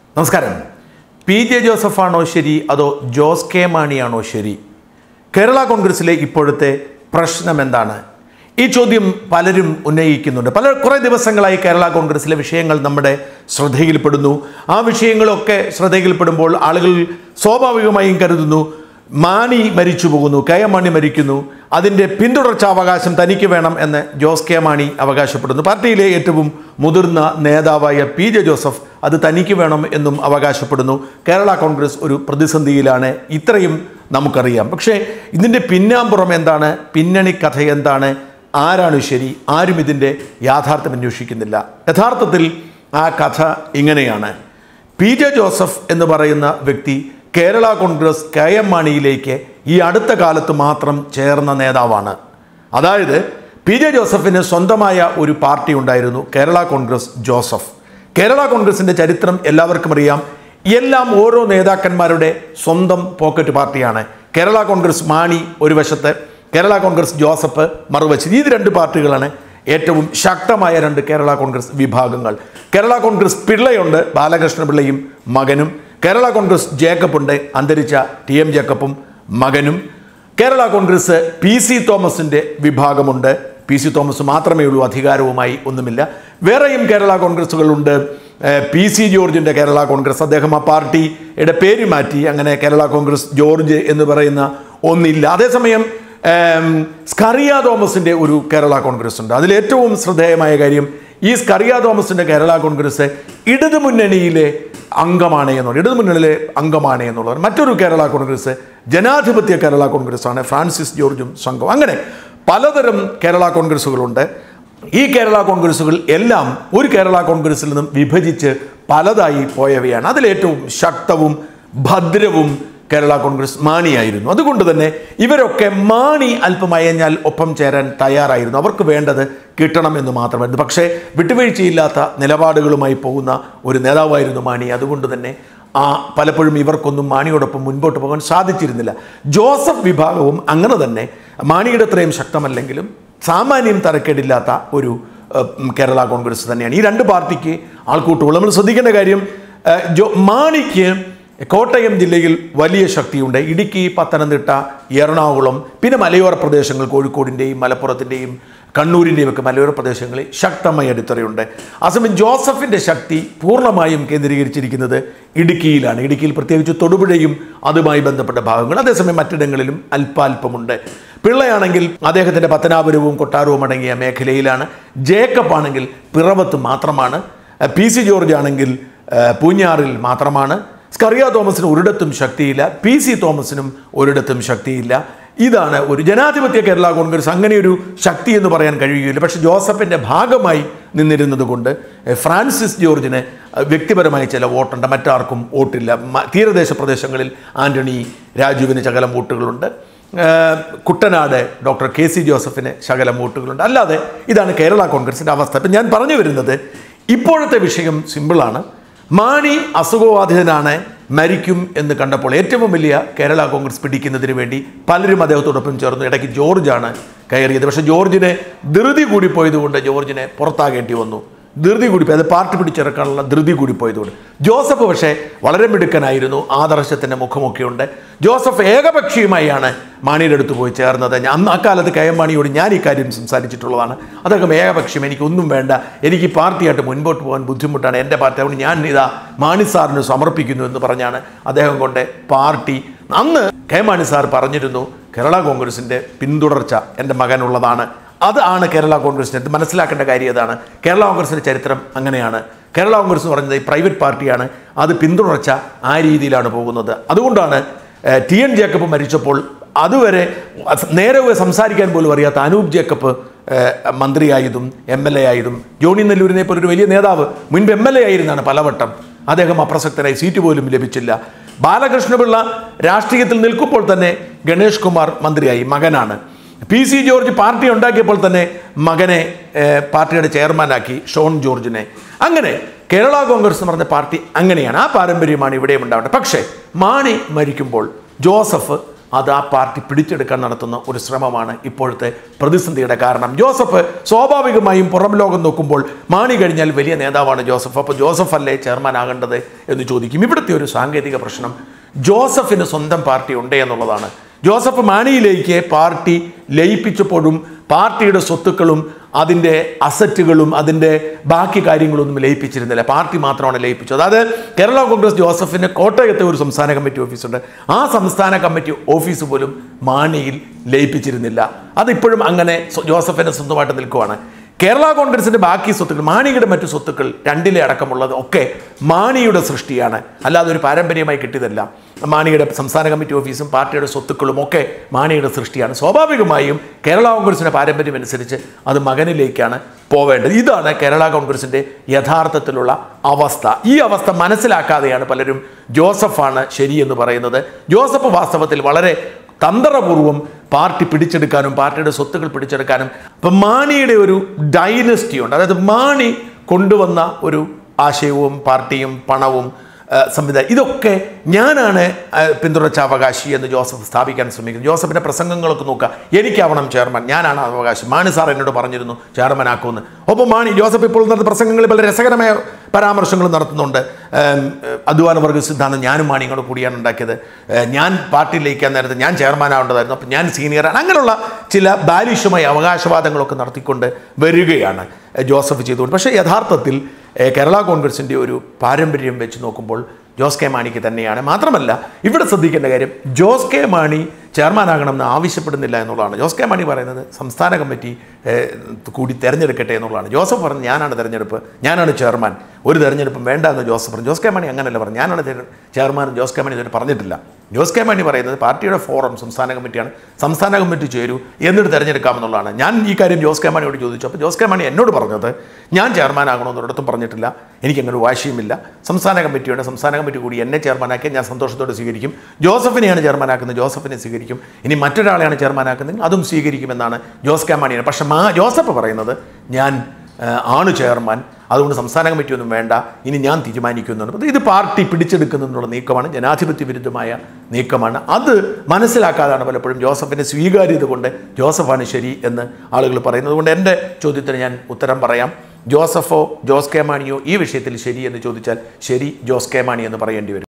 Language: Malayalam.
നമസ്കാരം പി ജെ ജോസഫാണോ ശരി അതോ ജോസ് കെ മാണിയാണോ ശരി കേരള കോൺഗ്രസിലെ ഇപ്പോഴത്തെ പ്രശ്നം എന്താണ് ഈ ചോദ്യം പലരും ഉന്നയിക്കുന്നുണ്ട് പല കുറേ ദിവസങ്ങളായി കേരള കോൺഗ്രസിലെ വിഷയങ്ങൾ നമ്മുടെ ശ്രദ്ധയിൽപ്പെടുന്നു ആ വിഷയങ്ങളൊക്കെ ശ്രദ്ധയിൽപ്പെടുമ്പോൾ ആളുകൾ സ്വാഭാവികമായും കരുതുന്നു മാണി മരിച്ചു പോകുന്നു കെ എം മാണി മരിക്കുന്നു അതിൻ്റെ പിന്തുടർച്ചാവകാശം തനിക്ക് വേണം എന്ന് ജോസ് കെ മാണി അവകാശപ്പെടുന്നു പാർട്ടിയിലെ ഏറ്റവും മുതിർന്ന നേതാവായ പി ജെ ജോസഫ് അത് തനിക്ക് വേണം എന്നും അവകാശപ്പെടുന്നു കേരള കോൺഗ്രസ് ഒരു പ്രതിസന്ധിയിലാണ് ഇത്രയും നമുക്കറിയാം പക്ഷേ ഇതിൻ്റെ പിന്നാമ്പുറം എന്താണ് പിന്നണി കഥ എന്താണ് ആരാണ് ശരി ആരും ഇതിൻ്റെ യാഥാർത്ഥ്യം അന്വേഷിക്കുന്നില്ല യഥാർത്ഥത്തിൽ ആ കഥ ഇങ്ങനെയാണ് പി ജെ ജോസഫ് എന്ന് പറയുന്ന വ്യക്തി കേരള കോൺഗ്രസ് കെ എം മാണിയിലേക്ക് ഈ അടുത്ത കാലത്ത് മാത്രം ചേർന്ന നേതാവാണ് അതായത് പി ജെ ജോസഫിന് സ്വന്തമായ ഒരു പാർട്ടി ഉണ്ടായിരുന്നു കേരള കോൺഗ്രസ് ജോസഫ് കേരള കോൺഗ്രസിൻ്റെ ചരിത്രം എല്ലാവർക്കും അറിയാം എല്ലാം ഓരോ നേതാക്കന്മാരുടെ സ്വന്തം പോക്കറ്റ് പാർട്ടിയാണ് കേരള കോൺഗ്രസ് മാണി ഒരു വശത്ത് കേരള കോൺഗ്രസ് ജോസഫ് മറുവശത്ത് ഈ രണ്ട് പാർട്ടികളാണ് ഏറ്റവും ശക്തമായ രണ്ട് കേരള കോൺഗ്രസ് വിഭാഗങ്ങൾ കേരള കോൺഗ്രസ് പിള്ളയുണ്ട് ബാലകൃഷ്ണ പിള്ളയും മകനും കേരള കോൺഗ്രസ് ജേക്കബ് ഉണ്ട് അന്തരിച്ച ടി എം ജേക്കബും മകനും കേരള കോൺഗ്രസ് പി സി തോമസിൻ്റെ വിഭാഗമുണ്ട് പി സി തോമസ് മാത്രമേ ഉള്ളൂ അധികാരവുമായി ഒന്നുമില്ല വേറെയും കേരള കോൺഗ്രസുകളുണ്ട് ഏഹ് പി സി ജോർജിൻ്റെ കേരള കോൺഗ്രസ് അദ്ദേഹം ആ പാർട്ടിയുടെ പേര് മാറ്റി അങ്ങനെ കേരള കോൺഗ്രസ് ജോർജ് എന്ന് പറയുന്ന ഒന്നില്ല അതേസമയം ഏം, സ്കറിയ തോമസിൻ്റെ ഒരു കേരള കോൺഗ്രസ് ഉണ്ട് അതിൽ ഏറ്റവും ശ്രദ്ധേയമായ കാര്യം ഈ സ്കറിയ തോമസിൻ്റെ കേരള കോൺഗ്രസ് ഇടതുമുന്നണിയിലെ അംഗമാണ് എന്നുള്ളത് ഇടതുമുന്നണിയിലെ അംഗമാണ് എന്നുള്ളത് മറ്റൊരു കേരള കോൺഗ്രസ് ജനാധിപത്യ കേരള കോൺഗ്രസ് ആണ് ഫ്രാൻസിസ് ജോർജും സംഘവും അങ്ങനെ പലതരം കേരള കോൺഗ്രസുകളുണ്ട് ഈ കേരള കോൺഗ്രസുകൾ എല്ലാം ഒരു കേരള കോൺഗ്രസിൽ നിന്നും വിഭജിച്ച് പലതായി പോയവയാണ് അതിലേറ്റവും ശക്തവും ഭദ്രവും കേരള കോൺഗ്രസ് മാണിയായിരുന്നു അതുകൊണ്ട് തന്നെ ഇവരൊക്കെ മാണി അല്പം അയഞ്ഞാൽ ഒപ്പം ചേരാൻ തയ്യാറായിരുന്നു അവർക്ക് വേണ്ടത് കിട്ടണം എന്ന് മാത്രമായിരുന്നു പക്ഷേ വിട്ടുവീഴ്ചയില്ലാത്ത നിലപാടുകളുമായി പോകുന്ന ഒരു നേതാവായിരുന്നു മാണി അതുകൊണ്ട് തന്നെ ആ പലപ്പോഴും ഇവർക്കൊന്നും മാണിയോടൊപ്പം മുൻപോട്ട് പോകാൻ സാധിച്ചിരുന്നില്ല ജോസഫ് വിഭാഗവും അങ്ങനെ തന്നെ മാണിയുടെ അത്രയും ശക്തമല്ലെങ്കിലും സാമാന്യം തരക്കേടില്ലാത്ത ഒരു ഏഹ്, ഉം, കേരള കോൺഗ്രസ് തന്നെയാണ് ഈ രണ്ട് പാർട്ടിക്ക് ആൾക്കൂട്ടുകൾ നമ്മൾ ശ്രദ്ധിക്കേണ്ട കാര്യം ഏഹ്, ജോ മാണിക്ക് കോട്ടയം ജില്ലയിൽ വലിയ ശക്തിയുണ്ട് ഇടുക്കി പത്തനംതിട്ട എറണാകുളം പിന്നെ മലയോര പ്രദേശങ്ങൾ കോഴിക്കോടിൻ്റെയും മലപ്പുറത്തിൻ്റെയും കണ്ണൂരിൻ്റെയും ഒക്കെ മലയോര പ്രദേശങ്ങളിൽ ശക്തമായ അടിത്തറയുണ്ട് അസമയം ജോസഫിൻ്റെ ശക്തി പൂർണ്ണമായും കേന്ദ്രീകരിച്ചിരിക്കുന്നത് ഇടുക്കിയിലാണ് ഇടുക്കിയിൽ പ്രത്യേകിച്ച് തൊടുപുഴയും അതുമായി ബന്ധപ്പെട്ട ഭാഗങ്ങൾ അതേസമയം മറ്റിടങ്ങളിലും അല്പാൽപമുണ്ട് പിള്ളയാണെങ്കിൽ അദ്ദേഹത്തിൻ്റെ പത്തനാപുരവും കൊട്ടാരവും അടങ്ങിയ മേഖലയിലാണ് ജേക്കബ് ആണെങ്കിൽ പിറവത്ത് മാത്രമാണ് പി സി ജോർജ് ആണെങ്കിൽ ഏഹ്, പൂഞ്ഞാറിൽ മാത്രമാണ് സ്കറിയ തോമസിന് ഒരിടത്തും ശക്തിയില്ല പി സി തോമസിനും ഒരിടത്തും ശക്തിയില്ല ഇതാണ് ഒരു ജനാധിപത്യ കേരള കോൺഗ്രസ് അങ്ങനെ ഒരു ശക്തി എന്ന് പറയാൻ കഴിയുകയില്ല പക്ഷേ ജോസഫിൻ്റെ ഭാഗമായി നിന്നിരുന്നത് കൊണ്ട് ഏഹ്, ഫ്രാൻസിസ് ജോർജിന് ഏഹ്, വ്യക്തിപരമായി ചില വോട്ടുണ്ട് മറ്റാർക്കും വോട്ടില്ല മ- തീരദേശ പ്രദേശങ്ങളിൽ ആന്റണി രാജുവിന് ശകലം വോട്ടുകളുണ്ട് ഏഹ്, കുട്ടനാട് ഡോക്ടർ കെ സി ജോസഫിന് ശകലം വോട്ടുകളുണ്ട് അല്ലാതെ ഇതാണ് കേരള കോൺഗ്രസിൻ്റെ അവസ്ഥ ഇപ്പം ഞാൻ പറഞ്ഞു വരുന്നത് ഇപ്പോഴത്തെ വിഷയം സിമ്പിളാണ് മാണി അസുഖബാധിതനാണ് മരിക്കും എന്ന് കണ്ടപ്പോൾ ഏറ്റവും വലിയ കേരള കോൺഗ്രസ് പിടിക്കുന്നതിന് വേണ്ടി പലരും അദ്ദേഹത്തോടൊപ്പം ചേർന്നു ഇടയ്ക്ക് ജോർജാണ് കയറിയത് പക്ഷേ ജോർജിനെ ധൃതി കൂടിപ്പോയതുകൊണ്ട് ജോർജിനെ പുറത്താകേണ്ടി വന്നു ധൃതി കൂടിപ്പോയി അത് പാർട്ടി പിടിച്ചിറക്കാനുള്ള ധൃതി കൂടിപ്പോയതുകൊണ്ട് ജോസഫ് പക്ഷേ വളരെ മിടുക്കനായിരുന്നു ആദർശത്തിൻ്റെ മുഖമൊക്കെയുണ്ട് ജോസഫ് ഏകപക്ഷീയമായാണ് മാണിയുടെ അടുത്ത് പോയി ചേർന്നത് ഞാൻ അന്ന് അക്കാലത്ത് കെ എം മാണിയോട് ഞാൻ ഇക്കാര്യം സംസാരിച്ചിട്ടുള്ളതാണ് അദ്ദേഹം ഏകപക്ഷം എനിക്കൊന്നും വേണ്ട എനിക്ക് ഈ പാർട്ടിയായിട്ട് മുൻപോട്ട് പോകാൻ ബുദ്ധിമുട്ടാണ് എൻ്റെ പാർട്ടി അതുകൊണ്ട് ഞാൻ ഇതാ മാണി സാറിന് സമർപ്പിക്കുന്നു എന്ന് പറഞ്ഞാണ് അദ്ദേഹം കൊണ്ട് പാർട്ടി അന്ന് കെ മാണി സാർ പറഞ്ഞിരുന്നു കേരള കോൺഗ്രസിൻ്റെ പിന്തുടർച്ച എൻ്റെ മകനുള്ളതാണ് അതാണ് കേരള കോൺഗ്രസിൻ്റെ ഇത് മനസ്സിലാക്കേണ്ട കാര്യം അതാണ് കേരള കോൺഗ്രസിൻ്റെ ചരിത്രം അങ്ങനെയാണ് കേരള കോൺഗ്രസ് എന്ന് പറയുന്നത് ഈ പ്രൈവറ്റ് പാർട്ടിയാണ് അത് പിന്തുടർച്ച ആ രീതിയിലാണ് പോകുന്നത് അതുകൊണ്ടാണ് ഏഹ്, ടി എൻ ജേക്കബ് മരിച്ചപ്പോൾ അതുവരെ നേരെ സംസാരിക്കാൻ പോലും അറിയാത്ത അനൂപ് ജേക്കബ് ഏഹ്, മന്ത്രിയായതും എം എൽ എ ആയതും ജോണി നെല്ലൂരിനെ പോലെ ഒരു വലിയ നേതാവ് മുൻപ് എം എൽ എ ആയിരുന്നാണ് പലവട്ടം അദ്ദേഹം അപ്രസക്തനായി സീറ്റ് പോലും ലഭിച്ചില്ല ബാലകൃഷ്ണപിള്ള രാഷ്ട്രീയത്തിൽ നിൽക്കുമ്പോൾ തന്നെ ഗണേഷ് കുമാർ മന്ത്രിയായി മകനാണ് പി സി ജോർജ് പാർട്ടി ഉണ്ടാക്കിയപ്പോൾ തന്നെ മകനെ ഏഹ്, പാർട്ടിയുടെ ചെയർമാനാക്കി ഷോൺ ജോർജിനെ അങ്ങനെ കേരള കോൺഗ്രസ് എന്ന് പറഞ്ഞ പാർട്ടി അങ്ങനെയാണ് ആ പാരമ്പര്യമാണ് ഇവിടെയും ഉണ്ടാവേണ്ടത് പക്ഷേ മാണി മരിക്കുമ്പോൾ ജോസഫ് അത് ആ പാർട്ടി പിടിച്ചെടുക്കാൻ നടത്തുന്ന ഒരു ശ്രമമാണ് ഇപ്പോഴത്തെ പ്രതിസന്ധിയുടെ കാരണം ജോസഫ് സ്വാഭാവികമായും പുറം ലോകം നോക്കുമ്പോൾ മാണി കഴിഞ്ഞാൽ വലിയ നേതാവാണ് ജോസഫ് അപ്പോൾ ജോസഫ് അല്ലേ ചെയർമാൻ ആകേണ്ടത് എന്ന് ചോദിക്കും ഇവിടുത്തെ ഒരു സാങ്കേതിക പ്രശ്നം ജോസഫിന് സ്വന്തം പാർട്ടി ഉണ്ട് എന്നുള്ളതാണ് ജോസഫ് മാണിയിലേക്ക് പാർട്ടി ലയിപ്പിച്ചപ്പോഴും പാർട്ടിയുടെ സ്വത്തുക്കളും അതിൻ്റെ അസറ്റുകളും അതിൻ്റെ ബാക്കി കാര്യങ്ങളൊന്നും ലയിപ്പിച്ചിരുന്നില്ല പാർട്ടി മാത്രമാണ് ലയിപ്പിച്ചത് അതായത് കേരള കോൺഗ്രസ് ജോസഫിന് കോട്ടയത്തെ ഒരു സംസ്ഥാന കമ്മിറ്റി ഓഫീസുണ്ട് ആ സംസ്ഥാന കമ്മിറ്റി ഓഫീസ് പോലും മാണിയിൽ ലയിപ്പിച്ചിരുന്നില്ല അതിപ്പോഴും അങ്ങനെ സ്വ- ജോസഫിന് സ്വന്തമായിട്ട് നിൽക്കുവാണ് കേരള കോൺഗ്രസിന്റെ ബാക്കി സ്വത്തുക്കൾ മാണിയുടെ മറ്റു സ്വത്തുക്കൾ രണ്ടിലെ അടക്കമുള്ളത് ഒക്കെ മാണിയുടെ സൃഷ്ടിയാണ് അല്ലാതെ ഒരു പാരമ്പര്യമായി കിട്ടിയതല്ല മാണിയുടെ സംസ്ഥാന കമ്മിറ്റി ഓഫീസും പാർട്ടിയുടെ സ്വത്തുക്കളും ഒക്കെ മാണിയുടെ സൃഷ്ടിയാണ് സ്വാഭാവികമായും കേരള കോൺഗ്രസിന്റെ പാരമ്പര്യം അനുസരിച്ച് അത് മകനിലേക്കാണ് പോവേണ്ടത് ഇതാണ് കേരള കോൺഗ്രസിന്റെ യഥാർത്ഥത്തിലുള്ള അവസ്ഥ ഈ അവസ്ഥ മനസ്സിലാക്കാതെയാണ് പലരും ജോസഫാണ് ശരിയെന്ന് പറയുന്നത് ജോസഫ് വാസ്തവത്തിൽ വളരെ തന്ത്രപൂർവ്വം പാർട്ടി പിടിച്ചെടുക്കാനും പാർട്ടിയുടെ സ്വത്തുക്കൾ പിടിച്ചെടുക്കാനും ഇപ്പം മാണിയുടെ ഒരു ഡൈനസ്റ്റി ഉണ്ട് അതായത് മാണി കൊണ്ടുവന്ന ഒരു ആശയവും പാർട്ടിയും പണവും ആ, സംവിധാനം ഇതൊക്കെ ഞാനാണ് ആ, പിന്തുടർച്ച അവകാശി എന്ന് ജോസഫ് സ്ഥാപിക്കാൻ ശ്രമിക്കുന്നു ജോസഫിൻ്റെ പ്രസംഗങ്ങളൊക്കെ നോക്കുക എനിക്കാവണം ചെയർമാൻ ഞാനാണ് അവകാശി മാണി സാർ എന്നോട് പറഞ്ഞിരുന്നു ചെയർമാൻ ആക്കുമെന്ന് ഒപ്പം മാണി ജോസഫ് ഇപ്പോൾ നടത്തുന്ന പ്രസംഗങ്ങളിൽ വളരെ രസകരമായ പരാമർശങ്ങൾ നടത്തുന്നുണ്ട് ഏം, അധ്വാന വർഗ സിദ്ധാന്തം ഞാനും മാണിയും കൂടെ കൂടിയാണ് ഉണ്ടാക്കിയത് ഏ, ഞാൻ പാർട്ടിയിലേക്കാൻ നേരത്തെ ഞാൻ ചെയർമാൻ ആവേണ്ടതായിരുന്നു അപ്പം ഞാൻ സീനിയറാണ് അങ്ങനെയുള്ള ചില ബാലിഷമായ അവകാശവാദങ്ങളൊക്കെ നടത്തിക്കൊണ്ട് വരികയാണ് ഏ, ജോസഫ് ചെയ്തുകൊണ്ട് പക്ഷേ യഥാർത്ഥത്തിൽ ഏ, കേരള കോൺഗ്രസിൻ്റെ ഒരു പാരമ്പര്യം വെച്ച് നോക്കുമ്പോൾ ജോസ് കെ മാണിക്ക് തന്നെയാണ് മാത്രമല്ല ഇവിടെ ശ്രദ്ധിക്കേണ്ട കാര്യം ജോസ് കെ മാണി ചെയർമാനാകണമെന്ന് ആവശ്യപ്പെടുന്നില്ല എന്നുള്ളതാണ് ജോസ് കെ മാണി പറയുന്നത് സംസ്ഥാന കമ്മിറ്റി ഏ, കൂടി തിരഞ്ഞെടുക്കട്ടെ എന്നുള്ളതാണ് ജോസഫ് പറഞ്ഞു ഞാനാണ് തിരഞ്ഞെടുപ്പ് ഞാനാണ് ചെയർമാൻ ഒരു തെരഞ്ഞെടുപ്പും വേണ്ട എന്ന് ജോസഫ് പറഞ്ഞു ജോസ് കെ മാണി അങ്ങനെയല്ല പറഞ്ഞു ഞാനാണ് തിര- ചെയർമാൻ ജോസ് കെ മാണി ഇതുവരെ പറഞ്ഞിട്ടില്ല ജോസ് കെ മാണി പറയുന്നത് പാർട്ടിയുടെ ഫോറം സംസ്ഥാന കമ്മിറ്റിയാണ് സംസ്ഥാന കമ്മിറ്റി ചേരൂ എന്നിട്ട് തിരഞ്ഞെടുക്കാമെന്നുള്ളതാണ് ഞാൻ ഈ കാര്യം ജോസ് കെ മാണിയോട് ചോദിച്ചു അപ്പോൾ ജോസ് കെ മാണി എന്നോട് പറഞ്ഞത് ഞാൻ ചെയർമാൻ ആകണമെന്ന് ഒരിടത്തും പറഞ്ഞിട്ടില്ല എനിക്കങ്ങനെ ഒരു വാശിയുമില്ല സംസ്ഥാന കമ്മിറ്റിയുടെ സംസ്ഥാന കമ്മിറ്റി കൂടി എന്നെ ചെയർമാനാക്കി ഞാൻ സന്തോഷത്തോടെ സ്വീകരിക്കും ജോസഫിനെയാണ് ചെയർമാനാക്കുന്നത് ജോസഫിനെ സ്വീകരിക്കും ഇനി മറ്റൊരാളെയാണ് ചെയർമാനാക്കുന്നതെങ്കിൽ അതും സ്വീകരിക്കുമെന്നാണ് ജോസ് കെ മാണിയാണ് പക്ഷേ മാ ജോസഫ് പറയുന്നത് ഞാൻ ആ, ആണ് ചെയർമാൻ അതുകൊണ്ട് സംസ്ഥാന കമ്മിറ്റി ഒന്നും വേണ്ട ഇനി ഞാൻ തീരുമാനിക്കുന്നുണ്ട് അപ്പോൾ ഇത് പാർട്ടി പിടിച്ചെടുക്കുന്നതിനുള്ള നീക്കമാണ് ജനാധിപത്യ വിരുദ്ധമായ നീക്കമാണ് അത് മനസ്സിലാക്കാതാണ് പലപ്പോഴും ജോസഫിൻ്റെ സ്വീകാര്യത കൊണ്ട് ജോസഫാണ് ശരി എന്ന് ആളുകൾ പറയുന്നത് കൊണ്ട് എൻ്റെ ചോദ്യത്തിന് ഞാൻ ഉത്തരം പറയാം ജോസഫോ ജോസ് കെ മാണിയോ ഈ വിഷയത്തിൽ ശരി എന്ന് ചോദിച്ചാൽ ശരി ജോസ് കെ മാണി എന്ന് പറയേണ്ടി വരും